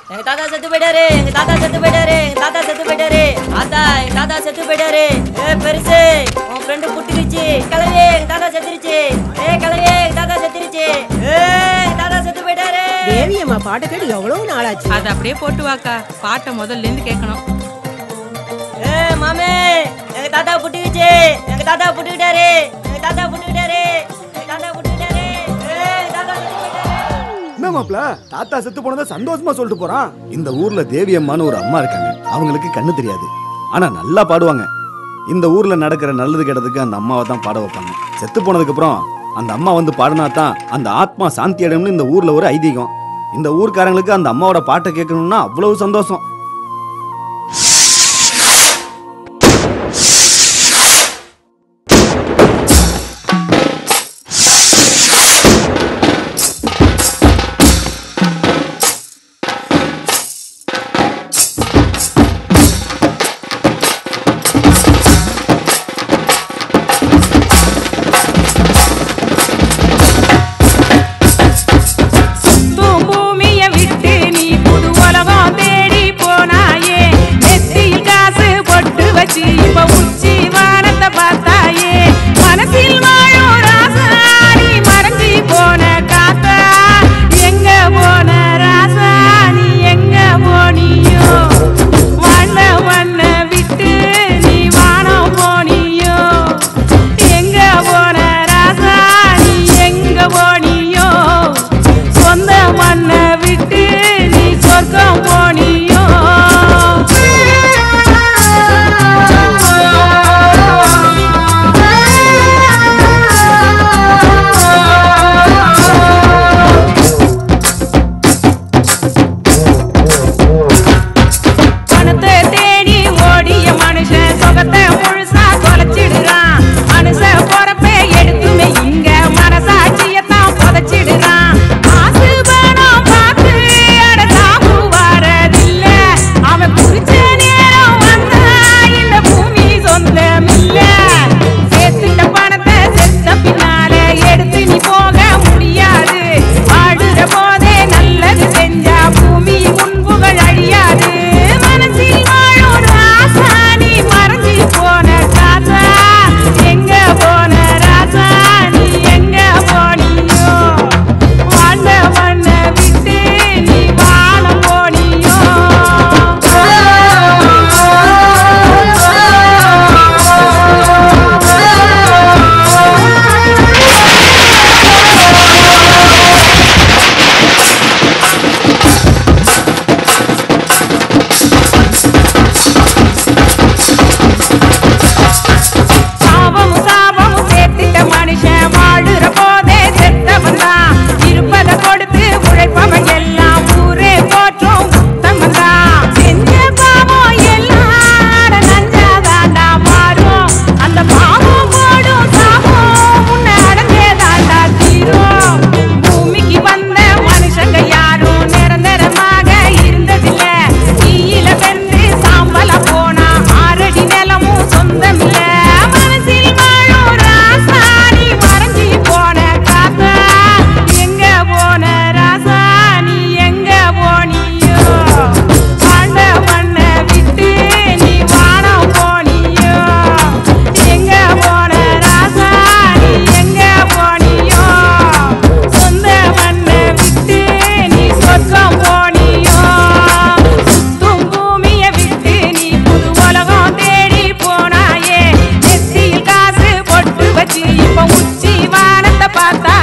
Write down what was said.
எங்க தாத்தா செத்து போயிட்டாரு எங்க தாத்தா செத்து போயிட்டாரு எங்க தாத்தா செத்து போயிட்டாரு ஆத்தா எங்க தாத்தா செத்து போயிட்டாரு ஏ பெருசு உன் ஃப்ரெண்டு புட்டுக்குச்சு கிளவி எங்க தாத்தா செத்துருச்சு ஏ கிளவி எங்க தாத்தா செத்துருச்சு ஏ எங்க தாத்தா செத்து போயிட்டாரு தேவியம்மா பாட்டு கேட்டு எவ்வளவு நாளாச்சு அதை அப்படியே போட்டு வாக்கா பாட்டை முதல்ல இருந்து கேட்கணும் ஏ மாமே எங்க தாத்தா புட்டுக்குச்சு எங்க தாத்தா புட்டுக்கிட்டாரு எங்க தாத்தா புட்டுக்கிட்டாரு எங்க தாத்தா புட்டுக்கிட்டாரு ஏ எங்க தாத்தா செத்து போயிட்டாரு என்ன மாப்ள தாத்தா செத்து போனதை சந்தோஷமா சொல்லிட்டு போறான் இந்த ஊர்ல தேவியம்மான்னு ஒரு அம்மா இருக்காங்க அவங்களுக்கு கண்ணு தெரியாது ஆனா நல்லா பாடுவாங்க இந்த ஊர்ல நடக்கிற நல்லது கெட்டதுக்கு அந்த அம்மாவை தான் பாட வைப்பாங்க செத்து போனதுக்கு அப்புறம் அந்த அம்மா வந்து பாடினா தான் அந்த ஆத்மா சாந்தி அடையும்னு இந்த ஊர்ல ஒரு ஐதீகம் இந்த ஊர்க்காரங்களுக்கு அந்த அம்மாவோட பாட்டை கேட்கணும்னா அவ்வளவு சந்தோஷம் சுத்தும் பூமிய விட்டு நீ புது உலகம் தேடி போனாயே நெத்தியில் காசு பொட்டு வச்சு இப்ப உச்சி வானத்தை பார்த்தாயே மனசில் வாழும் ராசாணி மறைஞ்சி போன காத்தா எங்க போன ராசா நீ எங்க போனியோ வண்ண வண்ண விட்டு நீ வானம் போனியோ எங்க போன ராசா நீ எங்க போனியோ சொந்த மண்ணை விட்டு நீ சொர்க்கம் போனியோ பணத்தை தேடி ஓடிய மனுஷன் சொகத்தை முழுசா தொலைச்சிடுறான் மனுஷன் பொறப்பே எடுத்துமே இங்க மனசாட்சியத்தான் புதைச்சிடுறான் காசு பணம் பார்த்து அட சாப்பு வரதில்ல அவன் குறிச்ச நேரம் வந்தா இந்த பூமி சொந்தம் இல்ல சேர்த்துட்ட பணத்தை செத்த பின்னால எடுத்து நீ போக முடியாது வாடுற போதே நல்லது செஞ்சா பூமி முன்புகள் அழியாது மனசில் வாழும் ராசா நீ மறைஞ்சி போன காசா எங்க போன ராசா நீ எங்க போனியோ வாழ்ந்த மண்ண விட்டு நீ வாழ சாபமும் சாபமும் சேர்த்திட்ட மனுஷன் வாழுற போதே செத்தவன் தான் இருப்பதை கொடுத்து உழைப்பவன் எல்லாம் ஊரே போற்றும் உத்தமன் தான் செஞ்ச பாவம் எல்லாம் நஞ்சாதாண்டா மாறும் அந்த பாவம் போடும் சாபம் உன்னை அடைஞ்சே தாண்டா தீரும் பூமிக்கு வந்த மனுஷங்க யாரும் நிரந்தரமாக இருந்ததில்ல தீயில வெந்து சாம்பல போனா ஆறடி நிலமும் சொந்தமில்ல மனசில் வாழும் ராசா நீ மறைஞ்சி போன காத்தா எங்க போன ராசா நீ எங்க போனியோ ஆண்ட மண்ண விட்டு நீ வானம் போனியோ எங்க போன ராசா நீ எங்க போனியோ சொந்த மண்ண விட்டு நீ சொர்க்கம் போனியோ சுத்தும் பூமிய விட்டு நீ புது உலகம் தேடி போனாயே நெத்தியில் காசு பொட்டு வச்சு இப்ப உச்சி வானத்தை பார்த்தா